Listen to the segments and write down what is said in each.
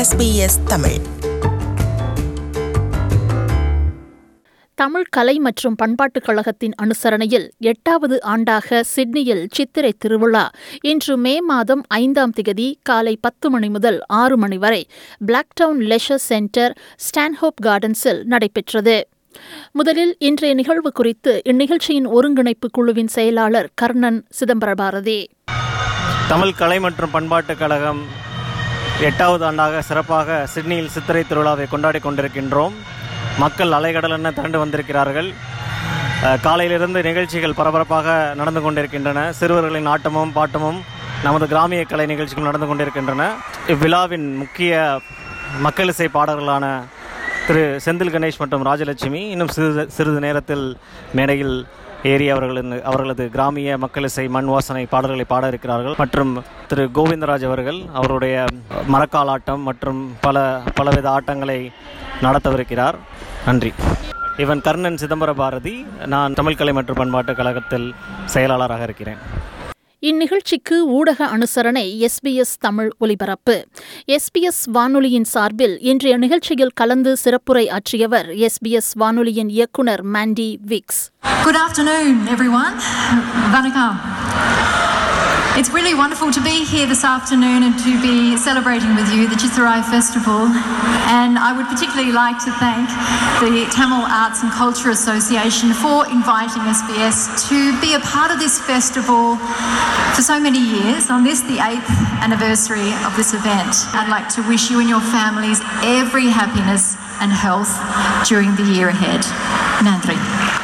SBS Tamil Tamil கலை மற்றும் பண்பாட்டுக் கழகத்தின் அனுசரணையில் எட்டாவது ஆண்டாக சிட்னியில் சித்திரை திருவிழா இன்று மே மாதம் ஐந்தாம் திகதி காலை பத்து மணி முதல் ஆறு மணி வரை பிளாக்டவுன் லெஷர் சென்டர் ஸ்டான்ஹோப் கார்டன்ஸில் நடைபெற்றது முதலில் இன்றைய நிகழ்வு குறித்து இந்நிகழ்ச்சியின் ஒருங்கிணைப்பு குழுவின் செயலாளர் கர்ணன் சிதம்பரபாரதி தமிழ் கலை மற்றும் பண்பாட்டுக் கழகம் எட்டாவது ஆண்டாக சிறப்பாக சிட்னியில் சித்திரை திருவிழாவை கொண்டாடி கொண்டிருக்கின்றோம் மக்கள் அலைகடலென திரண்டு வந்திருக்கிறார்கள் அஹ், காலையிலிருந்து நிகழ்ச்சிகள் பரபரப்பாக நடந்து கொண்டிருக்கின்றன சிறுவர்களின் ஆட்டமும் பாட்டமும் நமது கிராமிய கலை நிகழ்ச்சிகள் நடந்து கொண்டிருக்கின்றன இவ்விழாவின் முக்கிய மக்களிசை பாடல்களான திரு செந்தில் கணேஷ் மற்றும் ராஜலட்சுமி இன்னும் சிறிது சிறிது நேரத்தில் மேடையில் ஏறி அவர்களின் அவர்களது கிராமிய மக்களிசை மண் வாசனை பாடல்களை பாட இருக்கிறார்கள் மற்றும் திரு கோவிந்தராஜ் அவர்கள் அவருடைய மரக்கால் ஆட்டம் மற்றும் பல பலவித ஆட்டங்களை நடத்தவிருக்கிறார் நன்றி இவன் கர்ணன் சிதம்பர பாரதி நான் தமிழ் கலை மற்றும் பண்பாட்டுக் கழகத்தில் செயலாளராக இருக்கிறேன் இந்நிகழ்ச்சிக்கு ஊடக அனுசரணை எஸ்பிஎஸ் தமிழ் ஒலிபரப்பு எஸ்பிஎஸ் வானொலியின் சார்பில் இன்றைய நிகழ்ச்சியில் கலந்து சிறப்புரை ஆற்றியவர் எஸ்பிஎஸ் வானொலியின் இயக்குனர் Mandy Wicks Good afternoon, everyone. Vanakkam. It's really wonderful to be here this afternoon and to be celebrating with you the Chitharai Festival. And I would particularly like to thank the Tamil Arts and Culture Association for inviting SBS to be a part of this festival for so many years on this, the eighth anniversary of this event. I'd like to wish you and your families every happiness and health during the year ahead. Nandri.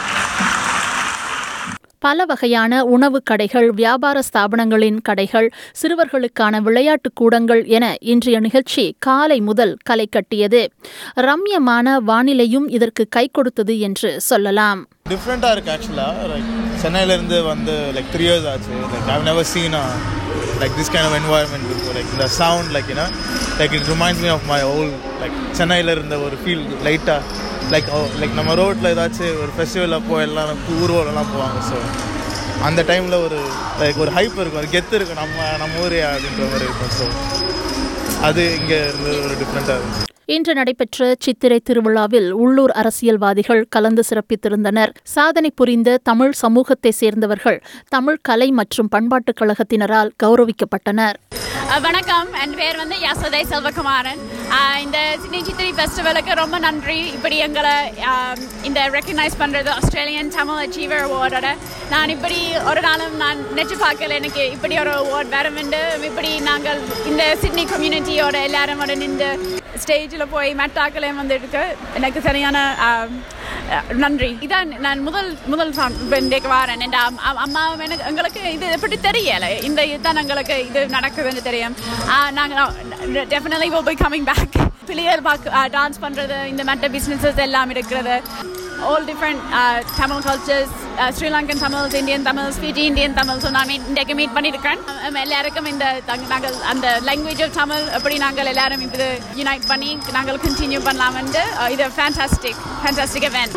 பல வகையான உணவுக் கடைகள் வியாபார ஸ்தாபனங்களின் கடைகள் சிறுவர்களுக்கான விளையாட்டுக் கூடங்கள் என இன்றைய நிகழ்ச்சி காலை முதல் களை கட்டியது ரம்யமான வானிலையும் இதற்கு கை கொடுத்தது என்று சொல்லலாம் டிஃப்ரெண்ட்டாக இருக்குது ஆக்சுவலாக லைக் சென்னையிலேருந்து வந்து லைக் த்ரீ இயர்ஸ் ஆச்சு like I've never seen like this kind of environment இருக்கும் லைக் இந்த sound like you know like it reminds me of my old like சென்னையில் இருந்த ஒரு ஃபீல் லைட்டாக லைக் லைக் நம்ம ரோட்டில் ஏதாச்சும் ஒரு ஃபெஸ்டிவல் அப்போ எல்லாம் ஊர்வலம்லாம் போவாங்க ஸோ அந்த டைமில் ஒரு லைக் ஒரு ஹைப் இருக்கும் ஒரு கெத்து இருக்கும் நம்ம நம்ம ஊரே அப்படின்ற மாதிரி இருக்கும் ஸோ அது இங்கே இருந்தது ஒரு டிஃப்ரெண்ட்டாக இருந்துச்சு இன்று நடைபெற்ற சித்திரை திருவிழாவில் உள்ளூர் அரசியல்வாதிகள் கலந்து சிறப்பித்திருந்தனர் சாதனை புரிந்த தமிழ் சமூகத்தை சேர்ந்தவர்கள் தமிழ் கலை மற்றும் பண்பாட்டுக் கழகத்தினரால் கௌரவிக்கப்பட்டனர் அஹ் வணக்கம் என் பேர் வந்து யசோதை செல்வகுமாரன் அஹ் இந்த சிட்னி சித்திரை ஃபெஸ்டிவலுக்கு ரொம்ப நன்றி இப்படி எங்களை அஹ், இந்த ரெக்கக்னைஸ் பண்ணுறது ஆஸ்திரேலியன் தமிழ் அச்சீவர் அவார்டோட நான் இப்படி ஒரு நாளும் நான் நினச்சி பார்க்கல எனக்கு இப்படி ஒரு அவார்ட் வருமெண்டு இப்படி நாங்கள் இந்த சிட்னி கம்யூனிட்டியோட எல்லாரும் ஒரு நின்று ஸ்டேஜில் போய் மெட்டாக்களையும் வந்து எடுக்க எனக்கு சரியான அஹ், அஹ், நன்றி இதான் நான் முதல் முதல் இன்றைக்கு வாரேன் என் அம்- அம்- அம்மா எனக்கு எங்களுக்கு இது எப்படி தெரியலை இந்த இதுதான் எங்களுக்கு இது நடக்குதுன்னு தெரியும் நாங்கள் definitely will be coming back பிள்ளையர் பார்க்க டான்ஸ் பண்ணுறது இந்த மற்ற பிஸ்னஸஸ் எல்லாம் இருக்கிறது all different uh, Tamil cultures, uh, Sri Lankan Tamils, Indian Tamils, Fiji Indian Tamils, so நான் மீட் இன்றைக்கு மீட் பண்ணியிருக்கேன் Um, எல்லாருக்கும் இந்த தங்க- நாங்கள் அந்த லாங்குவேஜ் ஆஃப் தமிழ் எப்படி நாங்கள் எல்லாரும் இது யுனைட் பண்ணி நாங்கள் கண்டினியூ பண்ணலாம்னு uh, இது ஃபேண்டாஸ்டிக் ஃபேண்டாஸ்டிக் event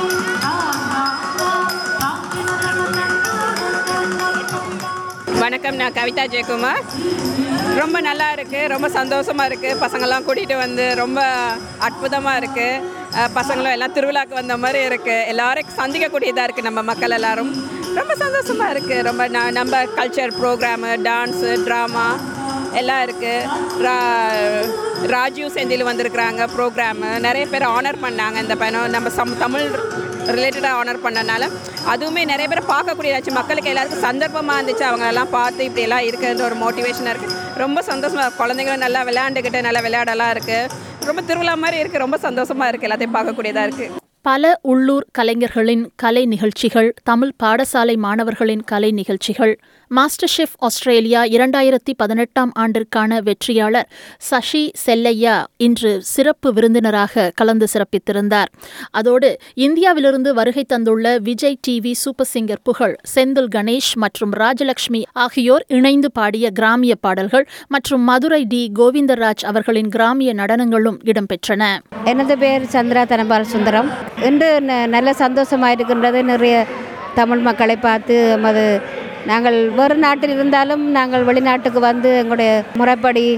வணக்கம் நான் கவிதா ஜெயக்குமார் ரொம்ப நல்லா இருக்குது ரொம்ப சந்தோஷமாக இருக்குது பசங்கள்லாம் கூட்டிகிட்டு வந்து ரொம்ப அற்புதமாக இருக்குது பசங்களும் எல்லாம் திருவிழாக்கு வந்த மாதிரி இருக்குது எல்லாரும் சந்திக்கக்கூடியதாக இருக்குது நம்ம மக்கள் எல்லாரும் ரொம்ப சந்தோஷமாக இருக்குது ரொம்ப ந- நம்ம கல்ச்சர் ப்ரோக்ராமு டான்ஸு ட்ராமா எல்லாம் இருக்குது ரா ராஜீவ் செந்தில் வந்திருக்கிறாங்க ப்ரோக்ராமு நிறைய பேர் ஆனர் பண்ணாங்க இந்த பையனும் நம்ம சம் தமிழ் ரிலேட்டடாக ஆனர் பண்ணனால அதுவுமே நிறைய பேர் பார்க்கக்கூடியதாச்சு மக்களுக்கு எல்லாருக்கும் சந்தர்ப்பமாக இருந்துச்சு அவங்க எல்லாம் பார்த்து இப்படி எல்லாம் இருக்குன்ற ஒரு மோட்டிவேஷனாக இருக்குது ரொம்ப சந்தோஷமாக குழந்தைங்களும் நல்லா விளையாண்டுக்கிட்டு நல்லா விளையாடலாம் இருக்குது ரொம்ப திருவிழா மாதிரி இருக்குது ரொம்ப சந்தோஷமாக இருக்குது எல்லாத்தையும் பார்க்கக்கூடியதாக இருக்குது பல உள்ளூர் கலைஞர்களின் கலை நிகழ்ச்சிகள் தமிழ் பாடசாலை மாணவர்களின் கலை நிகழ்ச்சிகள் மாஸ்டர் ஷெஃப் ஆஸ்திரேலியா இரண்டாயிரத்தி பதினெட்டாம் ஆண்டிற்கான வெற்றியாளர் சஷி செல்லையா இன்று சிறப்பு விருந்தினராக கலந்து சிறப்பித்திருந்தார் அதோடு இந்தியாவிலிருந்து வருகை தந்துள்ள விஜய் டிவி சூப்பர் சிங்கர் புகழ் செந்தில் கணேஷ் மற்றும் ராஜலட்சுமி ஆகியோர் இணைந்து பாடிய கிராமிய பாடல்கள் மற்றும் மதுரை டி கோவிந்தராஜ் அவர்களின் கிராமிய நடனங்களும் இடம்பெற்றன எனது பேர் சந்திரா தனபால் சுந்தரம் இன்று ந- நல்ல சந்தோஷமாக இருக்கின்றது நிறைய தமிழ் மக்களை பார்த்து எமது நாங்கள் வேறு நாட்டில் இருந்தாலும் நாங்கள் வெளிநாட்டுக்கு வந்து எங்களுடைய முறைப்படி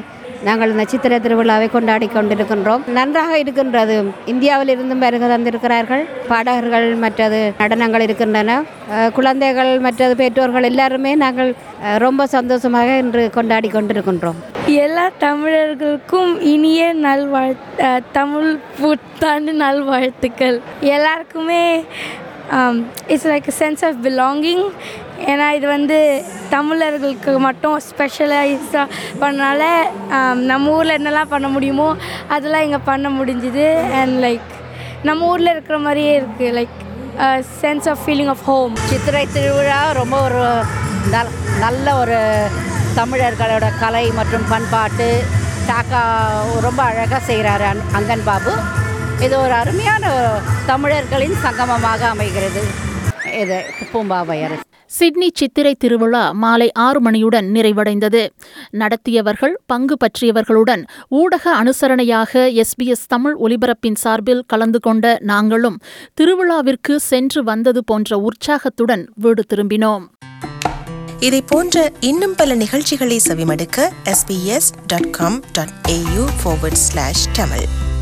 நாங்கள் இந்த சித்திரை திருவிழாவை கொண்டாடி கொண்டிருக்கின்றோம் நன்றாக இருக்கின்றது இந்தியாவில் இருந்தும் வருகை தந்திருக்கிறார்கள் பாடகர்கள் மற்றது நடனங்கள் இருக்கின்றன அஹ், குழந்தைகள் மற்றது பெற்றோர்கள் எல்லாருமே நாங்கள் அஹ், ரொம்ப சந்தோஷமாக இன்று கொண்டாடி கொண்டிருக்கின்றோம் எல்லா தமிழர்களுக்கும் இனிய நல்வாழ் அஹ், தமிழ் புத்தாண்டு நல்வாழ்த்துக்கள் எல்லாருக்குமே it's like sense of belonging ஏன்னா இது வந்து தமிழர்களுக்கு மட்டும் ஸ்பெஷலைஸாக பண்ணனால um, நம்ம ஊரில் என்னெல்லாம் பண்ண முடியுமோ அதெல்லாம் இங்கே பண்ண முடிஞ்சுது அண்ட் லைக் நம்ம ஊரில் இருக்கிற மாதிரியே இருக்குது like sense of feeling of home Chithirai Thiruvizha ரொம்ப ஒரு நல்- நல்ல ஒரு தமிழர்களோட கலை மற்றும் பண்பாட்டு டாக்கா ரொம்ப அழகாக செய்கிறாரு அன்- அங்கன் பாபு இது ஒரு அருமையான தமிழர்களின் சங்கமமாக அமைகிறது இது பூம்பாவையர் சிட்னி சித்திரை திருவிழா மாலை ஆறு மணியுடன் நிறைவடைந்தது நடத்தியவர்கள் பங்கு பற்றியவர்களுடன் ஊடக அனுசரணையாக எஸ்பிஎஸ் தமிழ் ஒலிபரப்பின் சார்பில் கலந்து கொண்ட நாங்களும் திருவிழாவிற்கு சென்று வந்தது போன்ற உற்சாகத்துடன் வீடு திரும்பினோம் இதை போன்ற இன்னும் பல நிகழ்ச்சிகளை செவிமடுக்க sbs.com.au forward slash tamil